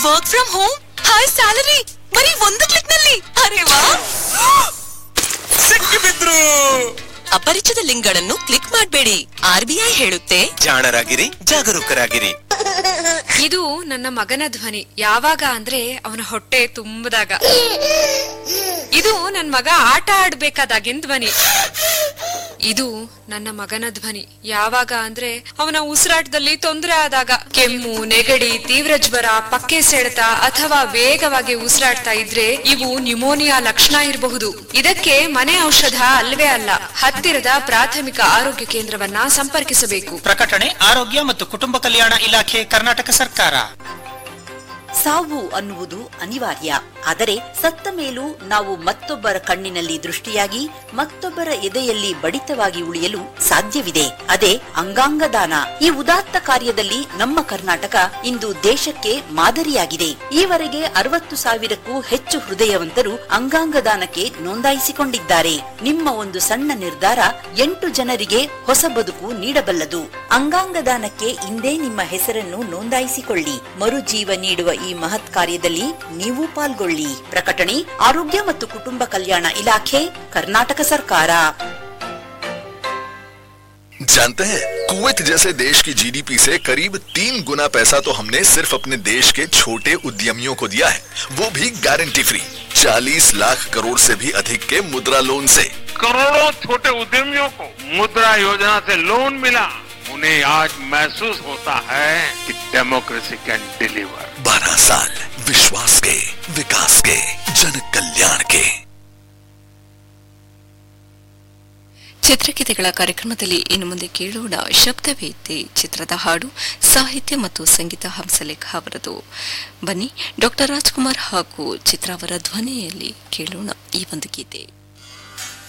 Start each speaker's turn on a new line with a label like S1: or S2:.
S1: work from home high salary ಬರೀ ಒಂದು click ನಲ್ಲಿ ಅರೆ ವಾ
S2: ಸಿಕ್ಕಿಬಿದ್ರು
S1: ಅಪರಿಚಿತ ಲಿಂಕ್ ಗಳನ್ನು ಕ್ಲಿಕ್ ಮಾಡಬೇಡಿ ಆರ್ಬಿಐ ಹೇಳುತ್ತೆ
S2: ಜಾಣರಾಗಿರಿ ಜಾಗರೂಕರಾಗಿರಿ
S3: ಇದು ನನ್ನ ಮಗನ ಧ್ವನಿ ಯಾವಾಗ ಅಂದ್ರೆ ಅವನ ಹೊಟ್ಟೆ ತುಂಬದಾಗ ಇದು ನನ್ನ ಮಗ ಆಟ ಆಡ್ಬೇಕಾದಾಗಿನ ಧ್ವನಿ ಇದು ನನ್ನ ಮಗನ ಧ್ವನಿ ಯಾವಾಗ ಅಂದ್ರೆ ಅವನ ಉಸಿರಾಟದಲ್ಲಿ ತೊಂದರೆ ಆದಾಗ ಕೆಮ್ಮು ನೆಗಡಿ ತೀವ್ರ ಜ್ವರ ಪಕ್ಕೆ ಸೆಳೆತ ಅಥವಾ ವೇಗವಾಗಿ ಉಸಿರಾಡ್ತಾ ಇದ್ರೆ ಇವು ನ್ಯುಮೋನಿಯಾ ಲಕ್ಷಣ ಇರಬಹುದು ಇದಕ್ಕೆ ಮನೆ ಔಷಧ ಅಲ್ವೇ ಅಲ್ಲ ಹತ್ತಿರದ ಪ್ರಾಥಮಿಕ ಆರೋಗ್ಯ ಕೇಂದ್ರವನ್ನ ಸಂಪರ್ಕಿಸಬೇಕು
S4: ಪ್ರಕಟಣೆ ಆರೋಗ್ಯ ಮತ್ತು ಕುಟುಂಬ ಕಲ್ಯಾಣ ಇಲಾಖೆ ಕರ್ನಾಟಕ ಸರ್ಕಾರ
S5: ಸಾವು ಅನ್ನುವುದು ಅನಿವಾರ್ಯ ಆದರೆ ಸತ್ತ ಮೇಲೂ ನಾವು ಮತ್ತೊಬ್ಬರ ಕಣ್ಣಿನಲ್ಲಿ ದೃಷ್ಟಿಯಾಗಿ ಮತ್ತೊಬ್ಬರ ಎದೆಯಲ್ಲಿ ಬಡಿತವಾಗಿ ಉಳಿಯಲು ಸಾಧ್ಯವಿದೆ ಅದೇ ಅಂಗಾಂಗ ದಾನ ಈ ಉದಾತ್ತ ಕಾರ್ಯದಲ್ಲಿ ನಮ್ಮ ಕರ್ನಾಟಕ ಇಂದು ದೇಶಕ್ಕೆ ಮಾದರಿಯಾಗಿದೆ ಈವರೆಗೆ ಅರವತ್ತು ಸಾವಿರಕ್ಕೂ ಹೆಚ್ಚು ಹೃದಯವಂತರು ಅಂಗಾಂಗ ದಾನಕ್ಕೆ ನೋಂದಾಯಿಸಿಕೊಂಡಿದ್ದಾರೆ ನಿಮ್ಮ ಒಂದು ಸಣ್ಣ ನಿರ್ಧಾರ ಎಂಟು ಜನರಿಗೆ ಹೊಸ ಬದುಕು ನೀಡಬಲ್ಲದು ಅಂಗಾಂಗ ದಾನಕ್ಕೆ ಇಂದೇ ನಿಮ್ಮ ಹೆಸರನ್ನು ನೋಂದಾಯಿಸಿಕೊಳ್ಳಿ ಮರುಜೀವ ನೀಡುವ ಈ ಮಹತ್ ಕಾರ್ಯದಲ್ಲಿ ನೀವು ಪಾಲ್ಗೊಳ್ಳಿ ಪ್ರಕಟಣೆ ಆರೋಗ್ಯ ಮತ್ತು ಕುಟುಂಬ ಕಲ್ಯಾಣ ಇಲಾಖೆ ಕರ್ನಾಟಕ ಸರ್ಕಾರ
S6: जानते हैं कुवैत जैसे देश की जीडीपी से करीब तीन गुना पैसा तो हमने सिर्फ अपने देश के छोटे उद्यमियों को दिया है वो भी गारंटी फ्री 40 लाख करोड़ से भी अधिक के मुद्रा लोन से
S7: करोड़ों छोटे उद्यमियों को मुद्रा योजना से लोन मिला उन्हें आज महसूस होता है कि डेमोक्रेसी कैन डिलीवर
S6: 12 साल विश्वास के विकास के जन कल्याण के
S1: ಚಿತ್ರಗೀತೆಗಳ ಕಾರ್ಯಕ್ರಮದಲ್ಲಿ ಇನ್ನು ಮುಂದೆ ಕೇಳೋಣ ಶಬ್ದವೇತೆ ಚಿತ್ರದ ಹಾಡು ಸಾಹಿತ್ಯ ಮತ್ತು ಸಂಗೀತ ಹಂಸಲೇಖ ಅವರದು ಬನ್ನಿ ಡಾಕ್ಟರ್ ರಾಜ್ಕುಮಾರ್ ಹಾಗೂ ಚಿತ್ರ ಅವರ ಧ್ವನಿಯಲ್ಲಿ ಕೇಳೋಣ ಈ ಒಂದು ಗೀತೆ